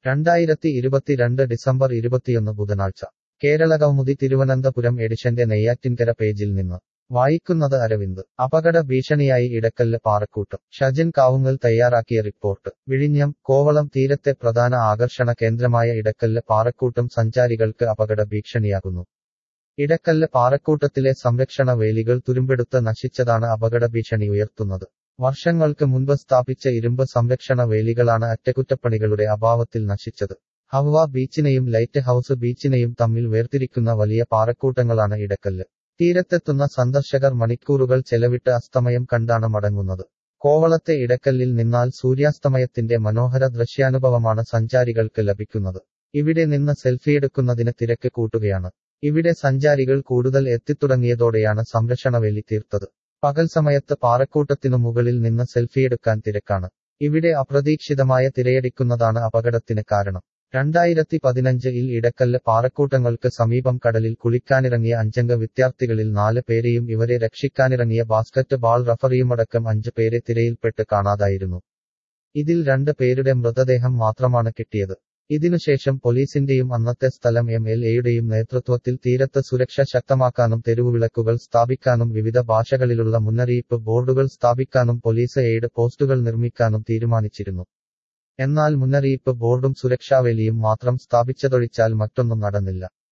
രണ്ടായിരത്തി ഇരുപത്തിരണ്ട് ഡിസംബർ ഇരുപത്തിയൊന്ന് ബുധനാഴ്ച കേരളകൗമുദി തിരുവനന്തപുരം എഡിഷന്റെ നെയ്യാറ്റിൻകര പേജിൽ നിന്ന് വായിക്കുന്നത് അരവിന്ദ് അപകട ഭീഷണിയായി ഇടക്കല്ല് പാറക്കൂട്ടം ഷജൻ കാവുങ്ങൽ തയ്യാറാക്കിയ റിപ്പോർട്ട് വിഴിഞ്ഞം കോവളം തീരത്തെ പ്രധാന ആകർഷണ കേന്ദ്രമായ ഇടക്കല്ല് പാറക്കൂട്ടം സഞ്ചാരികൾക്ക് അപകട ഭീഷണിയാകുന്നു ഇടക്കല്ല് പാറക്കൂട്ടത്തിലെ സംരക്ഷണ വേലികൾ തുരുമ്പെടുത്ത് നശിച്ചതാണ് അപകട ഭീഷണി ഉയർത്തുന്നത് വർഷങ്ങൾക്ക് മുൻപ് സ്ഥാപിച്ച ഇരുമ്പ് സംരക്ഷണ വേലികളാണ് അറ്റകുറ്റപ്പണികളുടെ അഭാവത്തിൽ നശിച്ചത് ഹവ്വ ബീച്ചിനെയും ലൈറ്റ് ഹൌസ് ബീച്ചിനെയും തമ്മിൽ വേർതിരിക്കുന്ന വലിയ പാറക്കൂട്ടങ്ങളാണ് ഇടക്കല്ല് തീരത്തെത്തുന്ന സന്ദർശകർ മണിക്കൂറുകൾ ചെലവിട്ട് അസ്തമയം കണ്ടാണ് മടങ്ങുന്നത് കോവളത്തെ ഇടക്കല്ലിൽ നിന്നാൽ സൂര്യാസ്തമയത്തിന്റെ മനോഹര ദൃശ്യാനുഭവമാണ് സഞ്ചാരികൾക്ക് ലഭിക്കുന്നത് ഇവിടെ നിന്ന് സെൽഫിയെടുക്കുന്നതിന് തിരക്ക് കൂട്ടുകയാണ് ഇവിടെ സഞ്ചാരികൾ കൂടുതൽ എത്തിത്തുടങ്ങിയതോടെയാണ് സംരക്ഷണവേലി തീർത്തത് പകൽ സമയത്ത് പാറക്കൂട്ടത്തിനു മുകളിൽ നിന്ന് സെൽഫിയെടുക്കാൻ തിരക്കാണ് ഇവിടെ അപ്രതീക്ഷിതമായ തിരയടിക്കുന്നതാണ് അപകടത്തിന് കാരണം രണ്ടായിരത്തി പതിനഞ്ചിൽ ഇടക്കല്ല് പാറക്കൂട്ടങ്ങൾക്ക് സമീപം കടലിൽ കുളിക്കാനിറങ്ങിയ അഞ്ചംഗ വിദ്യാർത്ഥികളിൽ നാല് പേരെയും ഇവരെ രക്ഷിക്കാനിറങ്ങിയ ബാസ്കറ്റ് ബാൾ റഫറിയുമടക്കം അഞ്ച് പേരെ തിരയിൽപ്പെട്ട് കാണാതായിരുന്നു ഇതിൽ രണ്ട് പേരുടെ മൃതദേഹം മാത്രമാണ് കിട്ടിയത് ഇതിനുശേഷം പോലീസിന്റെയും അന്നത്തെ സ്ഥലം എം എൽ എയുടെയും നേതൃത്വത്തിൽ തീരത്ത് സുരക്ഷ ശക്തമാക്കാനും തെരുവുവിളക്കുകൾ സ്ഥാപിക്കാനും വിവിധ ഭാഷകളിലുള്ള മുന്നറിയിപ്പ് ബോർഡുകൾ സ്ഥാപിക്കാനും പോലീസ് എയ്ഡ് പോസ്റ്റുകൾ നിർമ്മിക്കാനും തീരുമാനിച്ചിരുന്നു എന്നാൽ മുന്നറിയിപ്പ് ബോർഡും സുരക്ഷാവേലിയും മാത്രം സ്ഥാപിച്ചതൊഴിച്ചാൽ മറ്റൊന്നും നടന്നില്ല